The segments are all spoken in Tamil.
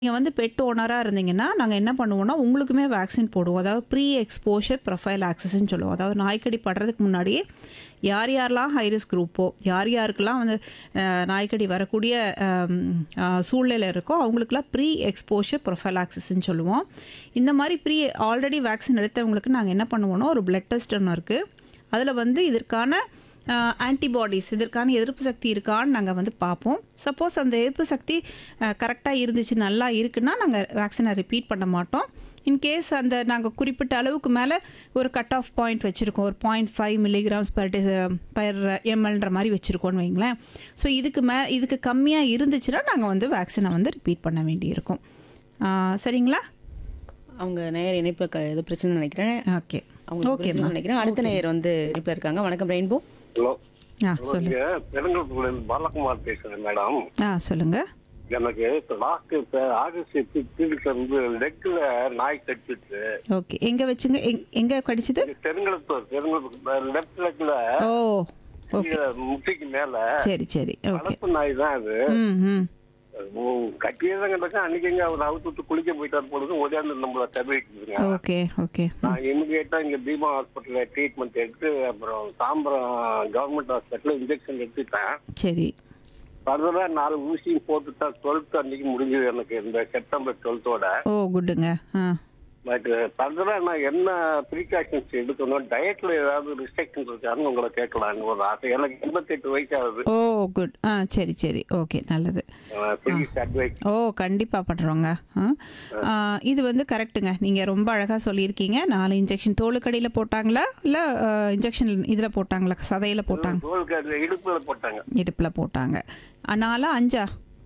நீங்கள் வந்து பெட் ஓனராக இருந்தீங்கன்னா நாங்கள் என்ன பண்ணுவோம்னா உங்களுக்குமே வேக்சின் போடுவோம் அதாவது ப்ரீ எக்ஸ்போஷர் ப்ரொஃபைல் ஆக்சஸ்ன்னு சொல்லுவோம் அதாவது நாய்க்கடி படுறதுக்கு முன்னாடியே யார் யாரெல்லாம் ஹைரிஸ் குரூப்போ யார் யாருக்கெல்லாம் வந்து அஹ், நாய்க்கடி வரக்கூடிய அம், அஹ், சூழ்நிலை இருக்கோ அவங்களுக்குலாம் ப்ரீ எக்ஸ்போஷர் ப்ரொஃபைல் ஆக்சஸ்ன்னு சொல்லுவோம் இந்த மாதிரி ப்ரீ ஆல்ரெடி வேக்சின் எடுத்தவங்களுக்கு நாங்கள் என்ன பண்ணுவோம்னா ஒரு பிளட் டெஸ்ட் ஒன்று இருக்குது அதில் வந்து இதற்கான ஆன்டிபாடிஸ் இதற்கான எதிர்ப்பு சக்தி இருக்கான்னு நாங்கள் வந்து பார்ப்போம் சப்போஸ் அந்த எதிர்ப்பு சக்தி கரெக்டாக இருந்துச்சு நல்லா இருக்குன்னா நாங்கள் வேக்சினை ரிப்பீட் பண்ண மாட்டோம் இன்கேஸ் அந்த நாங்கள் குறிப்பிட்ட அளவுக்கு மேலே ஒரு கட் ஆஃப் பாயிண்ட் வச்சுருக்கோம் ஒரு point five milligrams per day per எம்எல்ன்ற மாதிரி வச்சுருக்கோன்னு வைங்களேன் ஸோ இதுக்கு மே இதுக்கு கம்மியாக இருந்துச்சுன்னா நாங்கள் வந்து வேக்சினை வந்து ரிப்பீட் பண்ண வேண்டியிருக்கும் ஆ, சரிங்களா அவங்க நேயர் இணைப்புல க- ஏதோ பிரச்சனை நினைக்கிறேன் ஓகே அவங்க புரிஞ்சுக்கணும்னு நினைக்கிறேன் அடுத்த நேயர் வந்து இணைப்புல இருக்காங்க வணக்கம் ரெயின்போ ஹலோ ஆ சொல்லுங்க இங்க பெருங்குளத்துல இருந்து பாலகுமார் பேசுறேன் மேடம் ஆ சொல்லுங்கள் எனக்கு லாஸ்ட் ஆகஸ்ட் பீரியட்ல இருந்து லெக்ல நாய் கடிச்சிட்டு ஓகே எங்கே வச்சுங்க எங் எங்கே கடிச்சது பெருங்குளத்தூர் பெருங்குளத்து லெஃப்ட் லெக்ல ஓ ஓகே முட்டிக்கு மேல சரி சரி ஓகே வளர்ப்பு நாய் தான் அது ம் ம் கட்டியதான் கண்டக்கா அன்னைக்கு எங்க அவர் அவுத்து விட்டு குளிக்க போயிட்டார் பொழுது ஓடியாந்து நம்மள தவிர்க்குதுங்க ஓகே ஓகே நான் இமிடியேட்டா இங்க பீமா ஹாஸ்பிட்டல்ல ட்ரீட்மெண்ட் எடுத்து அப்புறம் தாம்பரம் கவர்மெண்ட் ஹாஸ்பிட்டல்ல இன்ஜெக்ஷன் எடுத்துட்டேன் சரி ஃபர்தரா நாலு ஊசியும் போட்டுட்டா டுவெல்த் அன்னைக்கு முடிஞ்சது எனக்கு இந்த செப்டம்பர் டுவெல்த்தோட ஓ குட்டுங்க ஆ பட் ஃபர்தரா நான் என்ன ப்ரீகாஷன்ஸ் எடுக்கணும் டயட்ல ஏதாவது ரிஸ்ட்ரிக்ஷன் இருக்கான்னு உங்களை கேட்கலான்னு ஒரு ஆசை எனக்கு எண்பத்தெட்டு வயசு ஆகுது ஓ குட் ஆ சரி சரி ஓகே நல்லது ப்ளீஸ் அட்வைஸ் ஓ கண்டிப்பாக பண்ணுறோங்க ஆ ஆ, இது வந்து கரெக்ட்டுங்க நீங்கள் ரொம்ப அழகாக சொல்லியிருக்கீங்க நாலு இன்ஜெக்ஷன் தோலுக்கடியில் போட்டாங்களா இல்லை இன்ஜெக்ஷன் இதில் போட்டாங்களா சதையில் போட்டாங்க தோலுக்கு அது இடுப்புல போட்டாங்க இடுப்பில் போட்டாங்க ஆ, நாலா அஞ்சா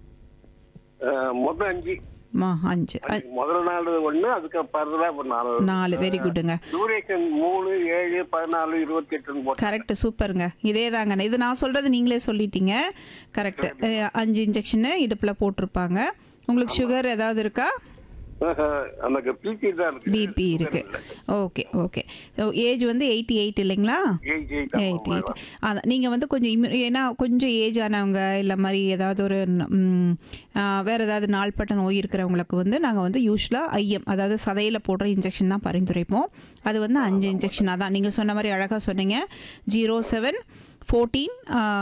அஹ், மொத்தம் அஞ்சு மா அஞ்சு அ- அஞ்சு. முதல் நாள் ஒண்ணு அதுக்கு ஃபர்தரா இப்போ நாலு நாலு வெரி குட்டுங்க டூரேஷன் மூணு ஏழு பதினாலு இருபத்தி எட்டுன்னு போட்டேன் கரெக்ட் சூப்பருங்க இதே தாங்க இது நான் சொல்கிறது நீங்களே சொல்லிட்டீங்க கரெக்ட் அஞ்சு இன்ஜெக்ஷனு இடுப்பில் போட்டிருப்பாங்க உங்களுக்கு சுகர் ஏதாவது இருக்கா எனக்கு பிபி தான் இருக்கு பிபி இருக்கு ஓகே ஓகே ஏஜ் வந்து எயிட்டி எயிட் இல்லைங்களா ஏஜ் எயிட் எயிட்டி எயிட் அதான் நீங்கள் வந்து கொஞ்சம் இம்யூ ஏன்னா கொஞ்சம் ஏஜ் ஆனவங்க இல்லை மாதிரி ஏதாவது ஒரு ம், ஆ, வேற ஏதாவது நாள்பட்ட நோய் இருக்கிறவங்களுக்கு வந்து நாங்கள் வந்து யூஸ்வலாக ஐஎம் அதாவது சதையில் போடுற இன்ஜெக்ஷன் தான் பரிந்துரைப்போம் அது வந்து அஞ்சு இன்ஜெக்ஷன் அதான் நீங்கள் சொன்ன மாதிரி அழகாக சொன்னீங்க zero seven fourteen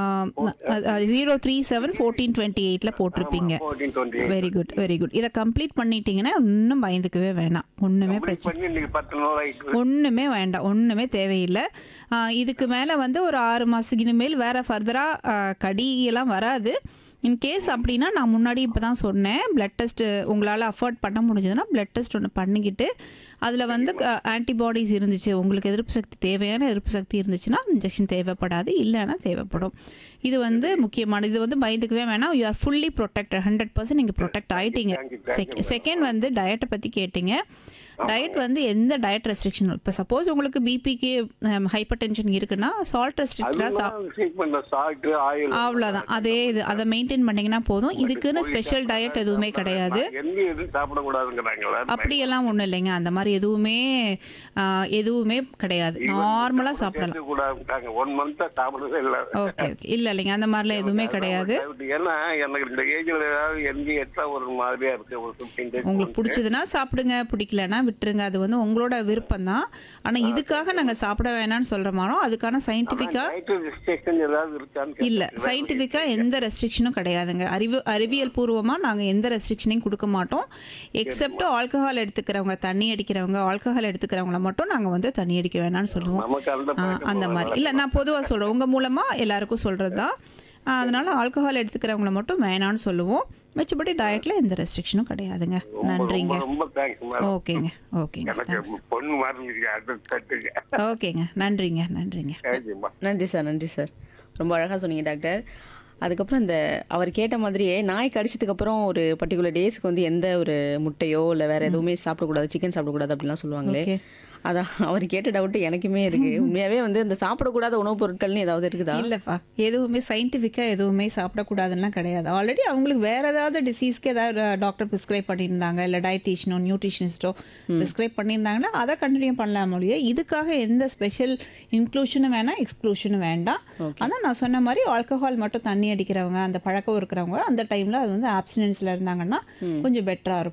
zero three seven fourteen twenty எயிட்டில் போட்டிருப்பீங்க fourteen twenty very good very good இதை கம்ப்ளீட் பண்ணிட்டீங்கன்னா இன்னும் பயந்துக்கவே வேணாம் ஒன்றுமே பிரச்சனை பண்ணி இன்னைக்கு பத்து நாள் ஆயிட்டு ஒன்றுமே வேண்டாம் ஒன்றுமே தேவையில்லை ஆ, இதுக்கு மேலே வந்து ஒரு ஆறு மாதத்துக்கு இனிமேல் வேறு ஃபர்தராக கடியெல்லாம் வராது இன்கேஸ் அப்படின்னா நான் முன்னாடி இப்போ தான் சொன்னேன் பிளட் டெஸ்ட்டு உங்களால் அஃபோர்ட் பண்ண முடிஞ்சதுன்னா பிளட் டெஸ்ட் ஒன்று பண்ணிக்கிட்டு அதில் வந்து ஆன்டிபாடிஸ் இருந்துச்சு உங்களுக்கு எதிர்ப்பு சக்தி தேவையான எதிர்ப்பு சக்தி இருந்துச்சுன்னா இன்ஜெக்ஷன் தேவைப்படாது இல்லைன்னா தேவைப்படும் இது வந்து முக்கியமானது இது வந்து பயந்துக்கவே வேணாம் you are fully protected hundred percent நீங்கள் ப்ரொடெக்ட் ஆகிட்டீங்க செகண்ட் வந்து டயட்டை பற்றி கேட்டிங்க டயட் வந்து எந்த டயட் ரெஸ்ட்ரிக்ஷன் இப்போ சப்போஸ் உங்களுக்கு பிபிக்கு ஹைப்பர் டென்ஷன் இருக்குன்னா சால்ட் ரெஸ்ட்ரிக்டாக சா ட்ரீட்மெண்ட் சால்ட் ஆயில் அவ்வளோதான் அதே இது அதை மெயின்டைன் பண்ணிங்கன்னா போதும் இதுக்குன்னு ஸ்பெஷல் டயட் எதுவுமே கிடையாது எந்த எதுவும் சாப்பிடக்கூடாதுங்கிறாங்களா அப்படியெல்லாம் ஒன்றும் இல்லைங்க அந்த மாதிரி எதுவுமே ஆ, எதுவுமே கிடையாது நார்மலாக சாப்பிடலாம் கூடாதுட்டாங்க ஒன் மந்த்தா சாப்பிடவே இல்லை ஓகே ஓகே இல்லை இல்லைங்க அந்த மாதிரிலாம் எதுவுமே கிடையாது ஏன்னா எனக்கு இந்த ஏஜ்ல ஏதாவது எந்த எட்டா ஒரு மாதிரியா இருக்கு ஒரு ஃபிஃப்டீன் டேஸ் உங்களுக்கு பிடிச்சதுன்னா சாப்பிடுங்க பிடிக்கலன்னா விட்டுருங்க அது வந்து உங்களோட விருப்பம் தான் ஆனால் இதுக்காக நாங்கள் சாப்பிட வேணாம்னு சொல்கிற மாதிரி அதுக்கான சயின்டிஃபிக்காக டயட் ரெஸ்ட்ரிக்ஷன் ஏதாவது இருக்கான்னு இல்லை சயின்டிஃபிக்காக எந்த ரெஸ்ட்ரிக்ஷனும் கிடையாதுங்க அறிவு அறிவியல் பூர்வமாக நாங்கள் எந்த ரெஸ்ட்ரிக்ஷனையும் கொடுக்க மாட்டோம் எக்ஸப்ட் ஆல்கஹால் எடுத்துக்கிறவங்க தண்ணி அடிக்கிறவங்க ஆல்கஹால் எடுத்துக்கிறவங்கள மட்டும் நாங்கள் வந்து தண்ணி அடிக்க வேணாம்னு சொல்லுவோம் நமக்கு அந்த ஆ, அந்த மாதிரி இல்லை நான் பொதுவாக சொல்கிறேன் உங்கள் மூலமாக எல்லாருக்கும் சொல்கிறது தான் ஆ, அதனால ஆல்கஹால் எடுத்துக்கிறவங்கள மட்டும் வேணான்னு சொல்லுவோம் மிச்சபடி டயட்டில் எந்த ரெஸ்ட்ரிக்ஷனும் கிடையாதுங்க நன்றிங்க ரொம்ப ரொம்ப தேங்க்ஸ் மேடம் ஓகேங்க ஓகேங்க எனக்கு பொண்ணு மாதிரி இருக்கு அது தட்டுங்க ஓகேங்க நன்றிங்க நன்றிங்க தேங்க்யூமா நன்றி சார் நன்றி சார் ரொம்ப அழகாக சொன்னீங்க டாக்டர் அதுக்கப்புறம் இந்த அவர் கேட்ட மாதிரியே நாய் கடிச்சதுக்கு அப்புறம் ஒரு பர்டிகுலர் டேஸ்க்கு வந்து எந்த ஒரு முட்டையோ இல்லை வேற எதுவுமே சாப்பிடக்கூடாது சிக்கன் சாப்பிடக்கூடாது அப்படிலாம் சொல்லுவாங்களே Okay. அதான் அவர் கேட்ட டவுட் எனக்குமே இருக்கு உண்மையாவே வந்து இந்த சாப்பிடக்கூடாத உணவுப் பொருட்கள்னு ஏதாவது இருக்குதா இல்லைப்பா எதுவுமே சயின்டிஃபிக்காக எதுவுமே சாப்பிடக்கூடாதுலாம் கிடையாது ஆல்ரெடி அவங்களுக்கு வேற ஏதாவது டிசீஸ்க்கு ஏதாவது டாக்டர் ப்ரிஸ்கிரைப் பண்ணியிருந்தாங்க இல்லை டயட்டீஷியனோ நியூட்ரிஷனிஸ்டோ ப்ரிஸ்கிரைப் பண்ணியிருந்தாங்கன்னா அதை கண்டினியூ பண்ணலாம் மொழியே இதுக்காக எந்த ஸ்பெஷல் இன்க்ளூஷனும் வேணாம் எக்ஸ்க்ளூஷனும் வேண்டாம் ஆனால் நான் சொன்ன மாதிரி ஆல்கஹால் மட்டும் தண்ணி அடிக்கிறவங்க அந்த பழக்கம் இருக்கிறவங்க அந்த டைமில் அது வந்து ஆப்சிடென்ஸில் இருந்தாங்கன்னா கொஞ்சம் பெட்டராக இருக்கும்